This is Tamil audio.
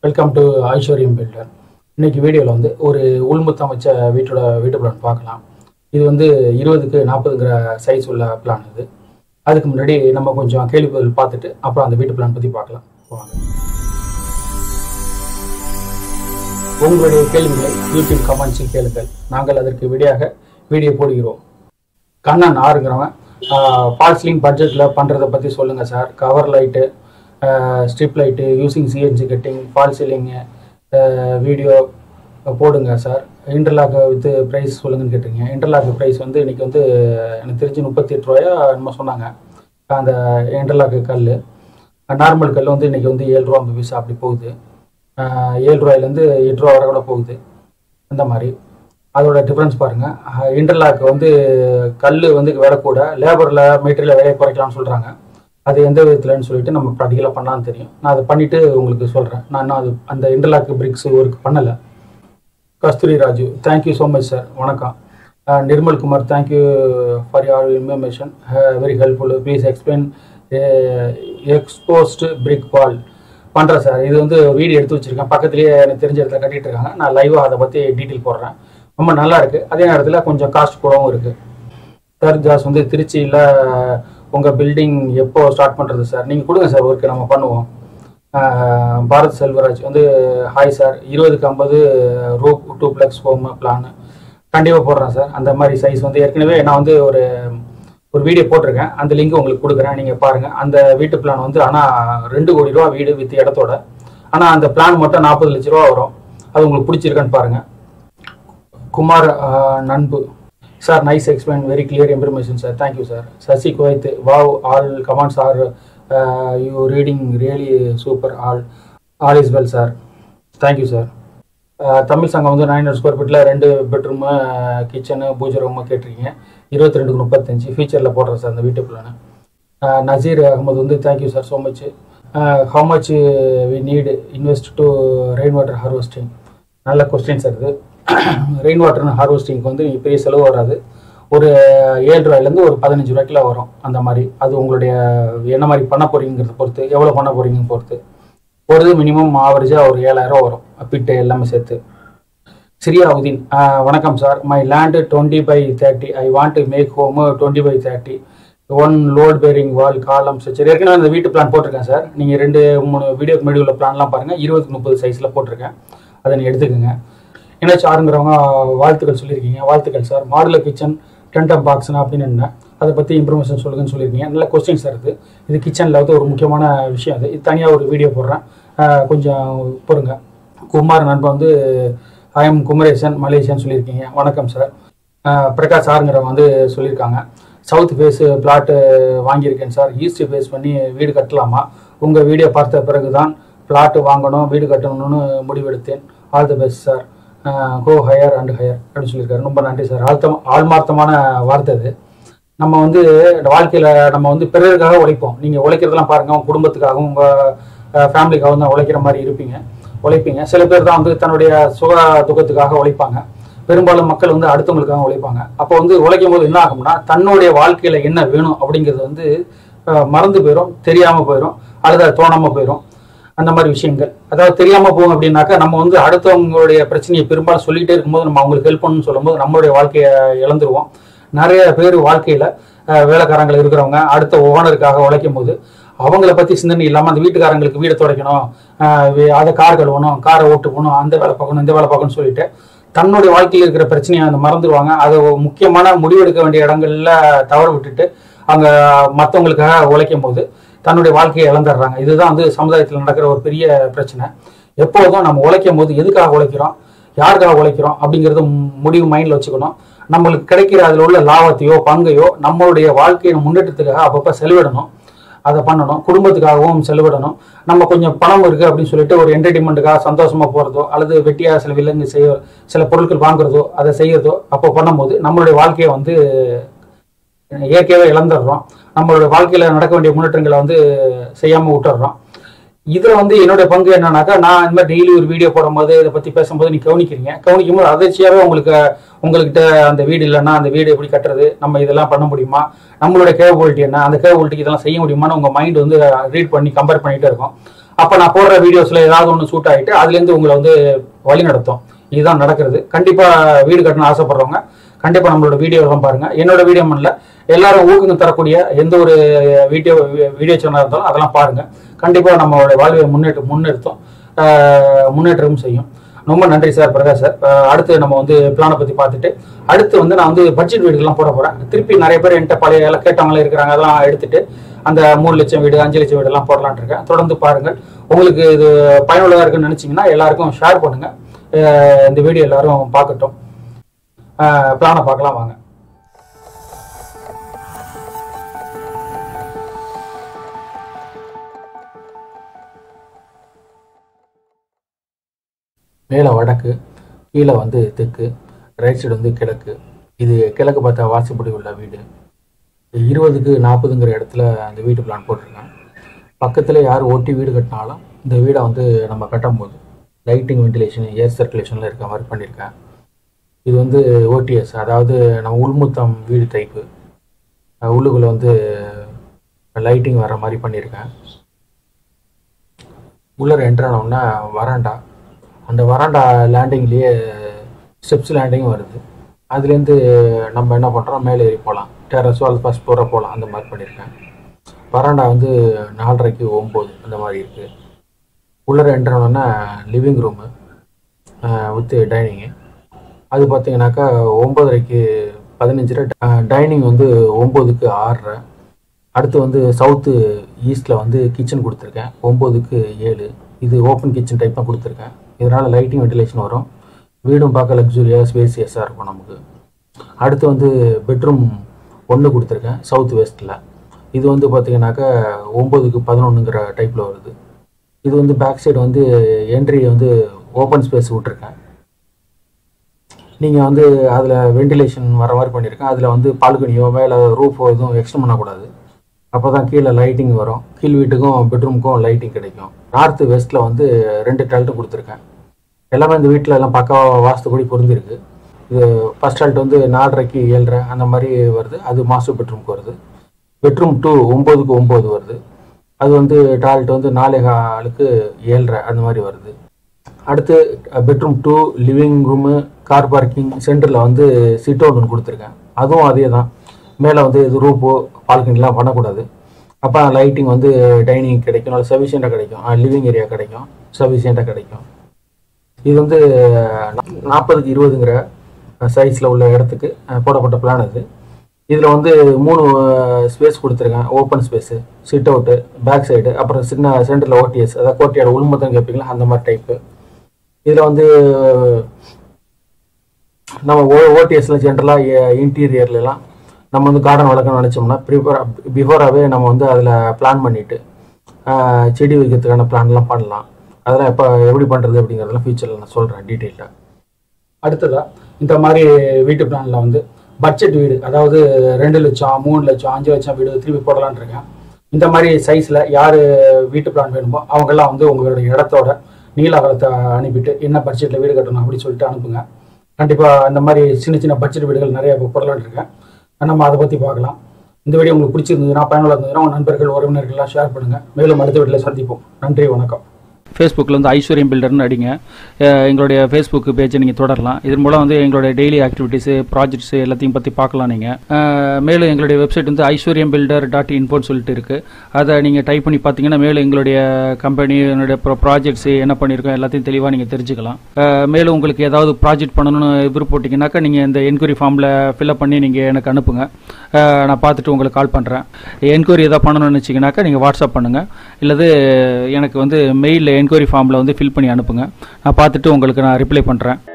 வெல்கம் டு ஐஸ்வர்யம் பில்டர் இன்னைக்கு வீடியோவில் வந்து ஒரு உள்முத்தம் வச்ச வீட்டோட வீட்டு பிளான் பார்க்கலாம் இது வந்து இருபதுக்கு நாற்பதுங்கிற சைஸ் உள்ள பிளான் இது அதுக்கு முன்னாடி நம்ம கொஞ்சம் கேள்வி பதில் பார்த்துட்டு அப்புறம் அந்த வீட்டு பிளான் பற்றி பார்க்கலாம் வாங்க உங்களுடைய கேள்விகளை யூடியூப் கமெண்ட்ஸில் கேளுங்கள் நாங்கள் அதற்கு விடையாக வீடியோ போடுகிறோம் கண்ணன் ஆறுங்கிறவன் ஃபால்ஸ்லிங் பட்ஜெட்டில் பண்ணுறதை பற்றி சொல்லுங்கள் sir cover light strip light using CNC cutting fall ceiling video போடுங்க சார் இன்டர்லாக் வித் ப்ரைஸ் சொல்லுங்கன்னு கேட்டிருங்க இன்டர்லாக் ப்ரைஸ் வந்து இன்றைக்கி வந்து எனக்கு தெரிஞ்சு முப்பத்தி எட்டு ரூபாயா நம்ம சொன்னாங்க அந்த இன்டர்லாக் கல் நார்மல் கல் வந்து இன்றைக்கி வந்து ஏழு ரூபா ஐம்பது பைசா அப்படி போகுது அஹ் ஏழு ரூபாயிலேருந்து எட்டு ரூபா வரை கூட போகுது அந்த மாதிரி அதோட டிஃப்ரென்ஸ் பாருங்கள் இன்டர்லாக் வந்து கல் வந்து விலை கூட லேபரில் மெட்டீரியல் விலையை குறைக்கலாம்னு சொல்கிறாங்க அது எந்த விதத்துலன்னு சொல்லிட்டு நம்ம ப்ராக்டிக்கலாக பண்ணலான்னு தெரியும் நான் அதை பண்ணிவிட்டு உங்களுக்கு சொல்கிறேன் நான் இன்னும் அது அந்த இன்டர்லாக் பிரிக்ஸ் ஒர்க் பண்ணலை Kasthuri Raju thank you so much sir வணக்கம் ah Nirmal Kumar thank you for your information very helpful please explain exposed brick wall பண்ணுறேன் சார் இது வந்து வீடியோ எடுத்து வச்சிருக்கேன் பக்கத்துலேயே எனக்கு தெரிஞ்ச இடத்துல கட்டிட்டு இருக்காங்க நான் லைவாக அதை பற்றி டீட்டெயில் போடுறேன் ரொம்ப நல்லா இருக்கு அதே நேரத்தில் கொஞ்சம் காஸ்ட் கூடவும் இருக்கு சார் ஜாஸ் வந்து திருச்சியில் உங்கள் பில்டிங் எப்போ ஸ்டார்ட் பண்ணுறது சார் நீங்கள் கொடுங்க சார் ஒர்க்கு நம்ம பண்ணுவோம் அஹ் பாரத் செல்வராஜ் வந்து ஹாய் சார் இருபதுக்கு ஐம்பது ரூப் டூ ப்ளக்ஸ் ஹோம் பிளான் கண்டிப்பாக போடுறேன் சார் அந்த மாதிரி சைஸ் வந்து ஏற்கனவே நான் வந்து ஒரு ஒரு வீடியோ போட்டிருக்கேன் அந்த லிங்க் உங்களுக்கு கொடுக்குறேன் நீங்கள் பாருங்கள் அந்த வீட்டு பிளான் வந்து ஆனால் ரெண்டு கோடி ரூபா வீடு வித் இடத்தோட ஆனால் அந்த பிளான் மட்டும் நாற்பது லட்ச ரூபா வரும் அது உங்களுக்கு பிடிச்சிருக்கான்னு பாருங்கள் குமார் அஹ், நண்பு sir nice explain very clear information sir thank you sir Sasi Kuwait wow all comments are you reading really super all all is well sir thank you sir Tamil Sangam வந்து நைன் ஹண்ட்ரட் ஸ்கொயர் ஃபீட்டில் ரெண்டு பெட்ரூமு கிச்சனு பூஜை ரூமு கேட்டிருக்கீங்க இருபத்தி ரெண்டுக்கு முப்பத்தஞ்சு ஃபியூச்சரில் போடுறேன் சார் அந்த வீட்டு பிளானு நசீர் அகமது வந்து thank you sir so much how much we need invest to rain water harvesting நல்ல கொஸ்டின் சார் இது ரெயின் வாட்டர் ஹார்வெஸ்டிங்க்கு வந்து நீங்க பெரிய செலவு வராது ஒரு ஏழு ரூபாயிலேருந்து ஒரு பதினஞ்சு ரூபாய்க்குள்ள வரும் அந்த மாதிரி அது உங்களுடைய என்ன மாதிரி பண்ண போறீங்கிறத பொறுத்து எவ்வளோ பண்ண போறீங்கன்னு பொறுத்து ஒரு இது மினிமம் ஆவரேஜாக ஒரு ஏழாயிரம் வரும் பிட்டு எல்லாமே சேர்த்து சிரியாவுதீன் ஆஹ் வணக்கம் sir my land twenty by thirty I want to make home twenty by thirty one load bearing wall column சரி ஏற்கனவே அந்த வீட்டு பிளான் போட்டிருக்கேன் சார் நீங்கள் ரெண்டு மூணு வீடியோக்கு முன்னாடி உள்ள பிளான்லாம் பாருங்கள் இருபதுக்கு முப்பது சைஸில் போட்டிருக்கேன் அதை நீங்கள் எடுத்துக்கோங்க என்னாச்சு ஆறுங்கிறவங்க வாழ்த்துக்கள் சொல்லியிருக்கீங்க வாழ்த்துக்கள் சார் மாடுலர் கிச்சன் டென்டம் பாக்ஸ்னா அப்படின்னு என்ன அதை பற்றி இன்ஃபர்மேஷன் சொல்லுங்கன்னு சொல்லியிருக்கீங்க நல்ல கொஸ்டின் சார் இது இது கிச்சனில் வந்து ஒரு முக்கியமான விஷயம் அது இது தனியாக ஒரு வீடியோ போடுறேன் ஆஹ் கொஞ்சம் பொறுங்க குமார் நண்பன் வந்து ஐஎம் குமரேசன் மலேசியான்னு சொல்லியிருக்கீங்க வணக்கம் சார் ஆஹ் பிரகாஷ் சாருங்கிறவங்க வந்து சொல்லியிருக்காங்க சவுத் ஃபேஸ் பிளாட்டு வாங்கியிருக்கேன் சார் ஈஸ்ட் ஃபேஸ் பண்ணி வீடு கட்டலாமா உங்கள் வீடியோ பார்த்த பிறகு தான் பிளாட்டு வாங்கணும் வீடு கட்டணும்னு முடிவெடுத்தேன் all the best sir go higher and higher அப்படின்னு சொல்லியிருக்காரு ரொம்ப நன்றி சார் ஆழ்த்தம் ஆழ்மார்த்தமான வார்த்தை இது நம்ம வந்து இந்த வாழ்க்கையில் நம்ம வந்து பிறருக்காக உழைப்போம் நீங்கள் உழைக்கிறதெல்லாம் பாருங்கள் உங்கள் குடும்பத்துக்காகவும் உங்கள் ஃபேமிலிக்காகவும் தான் உழைக்கிற மாதிரி இருப்பீங்க உழைப்பீங்க சில பேர் தான் வந்து தன்னுடைய சுக துக்கத்துக்காக உழைப்பாங்க பெரும்பாலும் மக்கள் வந்து அடுத்தவங்களுக்காக உழைப்பாங்க அப்போ வந்து உழைக்கும் போது என்ன ஆகும்னா தன்னுடைய வாழ்க்கையில் என்ன வேணும் அப்படிங்கிறது வந்து அஹ், மறந்து போயிடும் தெரியாமல் போயிடும் அல்லது அது தோணாமல் போயிடும் அந்த மாதிரி விஷயங்கள் அதாவது தெரியாம போகும் அப்படின்னாக்கா நம்ம வந்து அடுத்தவங்களுடைய பிரச்சனையை பெரும்பாலும் சொல்லிட்டே இருக்கும்போது நம்ம அவங்களுக்கு ஹெல்ப் பண்ணணும்னு சொல்லும்போது நம்மளுடைய வாழ்க்கையை இழந்துருவோம் நிறைய பேர் வாழ்க்கையில அஹ், வேலைக்காரங்கள் இருக்கிறவங்க அடுத்த ஓனருக்காக உழைக்கும் போது அவங்கள பத்தி சிந்தனை இல்லாம அந்த வீட்டுக்காரங்களுக்கு வீடை துடைக்கணும் அஹ், வே- அதை கார் கழுவணும் காரை ஓட்டு போகணும் அந்த வேலை பார்க்கணும் இந்த வேலை பார்க்கணும்னு சொல்லிட்டு தன்னுடைய வாழ்க்கையில் இருக்கிற பிரச்சனையை அந்த மறந்துடுவாங்க அதை ஒரு முக்கியமான முடிவெடுக்க வேண்டிய இடங்கள்ல தவற விட்டுட்டு அங்க மற்றவங்களுக்காக உழைக்கும் போது தன்னுடைய வாழ்க்கையை இழந்துடுறாங்க இதுதான் வந்து சமுதாயத்தில் நடக்கிற ஒரு பெரிய பிரச்சனை எப்போதும் நம்ம உழைக்கும் போது எதுக்காக உழைக்கிறோம் யாருக்காக உழைக்கிறோம் அப்படிங்கிறத மு- முடிவு மைண்டில் வச்சுக்கணும் நம்மளுக்கு கிடைக்கிற அதில் உள்ள லாபத்தையோ பங்கையோ நம்மளுடைய வாழ்க்கையின் முன்னேற்றத்துக்காக அப்பப்போ செலவிடணும் அதை பண்ணணும் குடும்பத்துக்காகவும் செலவிடணும் நம்ம கொஞ்சம் பணம் இருக்கு அப்படின்னு சொல்லிட்டு ஒரு என்டர்டைன்மெண்ட்டுக்காக சந்தோஷமா போறதோ அல்லது வெட்டியாக சில விலங்கு செய்ய சில பொருட்கள் வாங்குறதோ அதை செய்யறதோ அப்போ பண்ணும்போது நம்மளுடைய வாழ்க்கையை வந்து இயற்கையாகவே இழந்துடுறோம் நம்மளோட வாழ்க்கையில நடக்க வேண்டிய முன்னேற்றங்களை வந்து செய்யாம விட்டுடுறோம் இதுல வந்து என்னுடைய பங்கு என்னன்னாக்கா நான் இந்த மாதிரி டெய்லி ஒரு வீடியோ போடும்போது இதை பத்தி பேசும்போது நீ கவனிக்கிறீங்க கவனிக்கும் போது அதிர்ச்சியாவே உங்களுக்கு உங்கள்கிட்ட அந்த வீடு இல்லைன்னா அந்த வீடு எப்படி கட்டுறது நம்ம இதெல்லாம் பண்ண முடியுமா நம்மளோட கேபபிலிட்டி என்ன அந்த கேபபிலிட்டிக்கு இதெல்லாம் செய்ய முடியுமான்னு உங்க மைண்ட் வந்து ரீட் பண்ணி கம்பேர் பண்ணிட்டே இருக்கும் அப்போ நான் போடுற வீடியோஸில் ஏதாவது ஒன்று ஷூட் ஆகிட்டு அதுலேருந்து உங்களை வந்து வழி நடத்தும் இதுதான் நடக்கிறது கண்டிப்பாக வீடு கட்டணும்னு ஆசைப்படுறவங்க கண்டிப்பாக நம்மளோட வீடியோ எல்லாம் பாருங்கள் என்னோட வீடியோ பண்ணல எல்லாரும் ஊக்கம் தரக்கூடிய எந்த ஒரு வீடியோ வீடியோ சேனலாக இருந்தாலும் அதெல்லாம் பாருங்கள் கண்டிப்பாக நம்மளோட வாழ்வை முன்னேற்ற முன்னெடுத்தோம் ஆஹ் முன்னேற்றமும் செய்யும் ரொம்ப நன்றி சார் பிரகாஷ் சார் ஆஹ் அடுத்து நம்ம வந்து பிளானை பற்றி பார்த்துட்டு அடுத்து வந்து நான் வந்து பட்ஜெட் வீடுகள்லாம் போட போகிறேன் திருப்பி நிறைய பேர் என்கிட்ட பழைய எல்லாம் கேட்டவங்களே இருக்கிறாங்க அதெல்லாம் எடுத்துட்டு அந்த மூணு லட்சம் வீடு அஞ்சு லட்சம் வீடு எல்லாம் போடலாம்னு இருக்கேன் தொடர்ந்து பாருங்கள் உங்களுக்கு இது பயனுள்ளதாக இருக்குன்னு நினச்சிங்கன்னா எல்லாருக்கும் ஷேர் பண்ணுங்கள் ஆஹ் இந்த வீடியோ எல்லாரும் பார்க்கட்டும் பிளானை பார்க்கலாம் வாங்க மேலே வடக்கு கீழே வந்து தெற்கு ரைட் சைடு வந்து கிழக்கு இது கிழக்கு பார்த்தா வாசப்படி உள்ள வீடு இருபதுக்கு நாற்பதுங்கிற இடத்துல அந்த வீட்டு பிளான் போட்டிருக்கேன் பக்கத்தில் யார் ஓட்டி வீடு கட்டினாலும் இந்த வீடை வந்து நம்ம கட்டும்போது லைட்டிங் வென்டிலேஷன் ஏர் சர்க்குலேஷனில் இருக்க மாதிரி பண்ணியிருக்கேன் இது வந்து ஓடிஎஸ் அதாவது நம்ம உள்முத்தம் வீடு டைப்பு உள்ளுக்குள்ளே வந்து லைட்டிங் வர மாதிரி பண்ணியிருக்கேன் உள்ளே என்ட்ரு ஆனோம்னா வராண்டா அந்த வராண்டா லேண்டிங்லேயே ஸ்டெப்ஸ் லேண்டிங்கும் வருது அதுலேருந்து நம்ம என்ன பண்ணுறோம் மேலே ஏறி போகலாம் டெரஸோ அது ஃபஸ்ட் ஃப்ளோராக போகலாம் அந்த மாதிரி பண்ணியிருக்கேன் வராண்டா வந்து நாலரைக்கு ஒம்பது அந்த மாதிரி இருக்குது உள்ளே என்ட்ரு ஆனோன்னா லிவிங் ரூமு வித் டைனிங்கு அது பார்த்தீங்கன்னாக்கா ஒம்பதரைக்கு பதினஞ்சரை டைனிங் வந்து ஒம்போதுக்கு ஆறரை அடுத்து வந்து சவுத்து ஈஸ்டில் வந்து கிச்சன் கொடுத்துருக்கேன் ஒம்போதுக்கு ஏழு இது ஓப்பன் கிச்சன் டைப் தான் கொடுத்துருக்கேன் இதனால் லைட்டிங் வென்டிலேஷன் வரும் வீடும் பார்க்க லக்ஸுரியாக ஸ்பேசியஸாக இருக்கும் நமக்கு அடுத்து வந்து பெட்ரூம் ஒன்று கொடுத்துருக்கேன் சவுத் வெஸ்ட்டில் இது வந்து பார்த்தீங்கன்னாக்கா ஒம்போதுக்கு பதினொன்றுங்கிற டைப்பில் வருது இது வந்து பேக் சைடு வந்து என்ட்ரி வந்து ஓப்பன் ஸ்பேஸ் விட்ருக்கேன் நீங்கள் வந்து அதில் வென்டிலேஷன் வர மாதிரி பண்ணியிருக்கேன் அதில் வந்து பால்கனியோ மேலே ரூஃபோ எதுவும் எக்ஸ்டெண்ட் பண்ணக்கூடாது அப்போ தான் கீழே லைட்டிங் வரும் கீழ் வீட்டுக்கும் பெட்ரூமுக்கும் லைட்டிங் கிடைக்கும் நார்த்து வெஸ்ட்டில் வந்து ரெண்டு டால்ட்டு கொடுத்துருக்கேன் எல்லாமே இந்த வீட்டில் எல்லாம் பக்காவாக வாஸ்துப்படி பொருந்திருக்கு இது ஃபஸ்ட் டால்ட் வந்து நாலரைக்கு ஏழரை அந்த மாதிரி வருது அது மாஸ்டர் பெட்ரூமுக்கு வருது பெட்ரூம் டூ ஒம்போதுக்கு ஒம்பது வருது அது வந்து டாய்லெட் வந்து நாலே காலுக்கு ஏழரை அந்த மாதிரி வருது அடுத்து bedroom to living room car parking சென்டரில் வந்து சிட் அவுட் ஒன்று கொடுத்துருக்கேன் அதுவும் அதே தான் மேலே வந்து இது ரூப்போ பால்கனிலாம் பண்ணக்கூடாது அப்போ லைட்டிங் வந்து டைனிங் கிடைக்கும் நல்லா சஃபிஷியண்ட்டாக கிடைக்கும் லிவிங் ஏரியா கிடைக்கும் சஃபிஷியண்ட்டாக கிடைக்கும் இது வந்து நாற்பதுக்கு இருபதுங்கிற சைஸில் உள்ள இடத்துக்கு அஹ், போடப்பட்ட பிளான் இது இதில் வந்து மூணு ஸ்பேஸ் கொடுத்துருக்கேன் open space sit out back side அப்புறம் சின்ன சென்டரில் ஓடிஎஸ் அதாவது கோட்டையோட உள்மத்தம் கேட்பீங்களா அந்த மாதிரி டைப்பு இதில் வந்து நம்ம ஓ ஓடிஎஸ்ல ஜென்ரலாக இன்டீரியர்லாம் நம்ம வந்து கார்டன் வளர்க்கணும்னு நினச்சோம்னா ப்ரிப்பேர் பிஃபோராகவே நம்ம வந்து அதில் பிளான் பண்ணிவிட்டு செடி வைக்கிறதுக்கான பிளான்லாம் பண்ணலாம் அதெல்லாம் எப்போ எப்படி பண்ணுறது அப்படிங்கிறதெல்லாம் ஃபியூச்சரில் நான் சொல்கிறேன் டீட்டெயிலாக அடுத்ததா இந்த மாதிரி வீட்டு பிளானில் வந்து பட்ஜெட் வீடு அதாவது ரெண்டு லட்சம் மூணு லட்சம் அஞ்சு லட்சம் வீடு திருப்பி போடலான்னு இருக்கேன் இந்த மாதிரி சைஸில் யார் வீட்டு பிளான் வேணுமோ அவங்கெல்லாம் வந்து உங்களோட இடத்தோட நீல அகலத்தை அனுப்பிட்டு என்ன பட்ஜெட்டில் வீடு கட்டணும் அப்படின்னு சொல்லிட்டு அனுப்புங்க கண்டிப்பாக இந்த மாதிரி சின்ன சின்ன பட்ஜெட் வீடுகள் நிறைய இப்போ போடலான்னு இருக்கேன் நம்ம அதை பற்றி பார்க்கலாம் இந்த வீடியோ உங்களுக்கு பிடிச்சிருந்ததுன்னா பயனுள்ள இருந்ததுன்னா உங்கள் நண்பர்கள் உறவினர்கள்லாம் ஷேர் பண்ணுங்கள் மேலும் அடுத்த வீட்டில் சந்திப்போம் நன்றி வணக்கம் ஃபேஸ்புக்கில் வந்து ஐஸ்வர்யம் பில்டர்னு அடிங்க அஹ் எங்களுடைய ஃபேஸ்புக் பேஜை நீங்கள் தொடரலாம் இதன் மூலம் வந்து எங்களுடைய டெய்லி ஆக்டிவிட்டீஸு ப்ராஜெக்ட்ஸு எல்லாத்தையும் பற்றி பார்க்கலாம் நீங்கள் மேலும் எங்களுடைய வெப்சைட் வந்து ஐஸ்வர்யம் பில்டர் டாட் இன்ஃபோன்னு சொல்லிட்டு இருக்குது அதை நீங்கள் டைப் பண்ணி பார்த்தீங்கன்னா மேலும் எங்களுடைய கம்பெனி என்னுடைய ப்ராஜெக்ட்ஸு என்ன பண்ணியிருக்கோம் எல்லாத்தையும் தெளிவாக நீங்கள் தெரிஞ்சுக்கலாம் அஹ் மேலும் உங்களுக்கு ஏதாவது ப்ராஜெக்ட் பண்ணணும்னு விருப்பப்பட்டீங்கன்னாக்கா நீங்கள் இந்த என்கொயரி ஃபார்மில் ஃபில்அப் பண்ணி நீங்கள் எனக்கு அனுப்புங்க அஹ் நான் பார்த்துட்டு உங்களுக்கு கால் பண்ணுறேன் என்கொயரி எதாவது பண்ணணும்னு நினச்சிங்கனாக்கா நீங்கள் வாட்ஸ்அப் பண்ணுங்கள் இல்லது எனக்கு வந்து மெயிலில் என்கொயரி ஃபார்மில் வந்து ஃபில் பண்ணி அனுப்புங்க நான் பார்த்துட்டு உங்களுக்கு நான் ரிப்ளை பண்ணுறேன்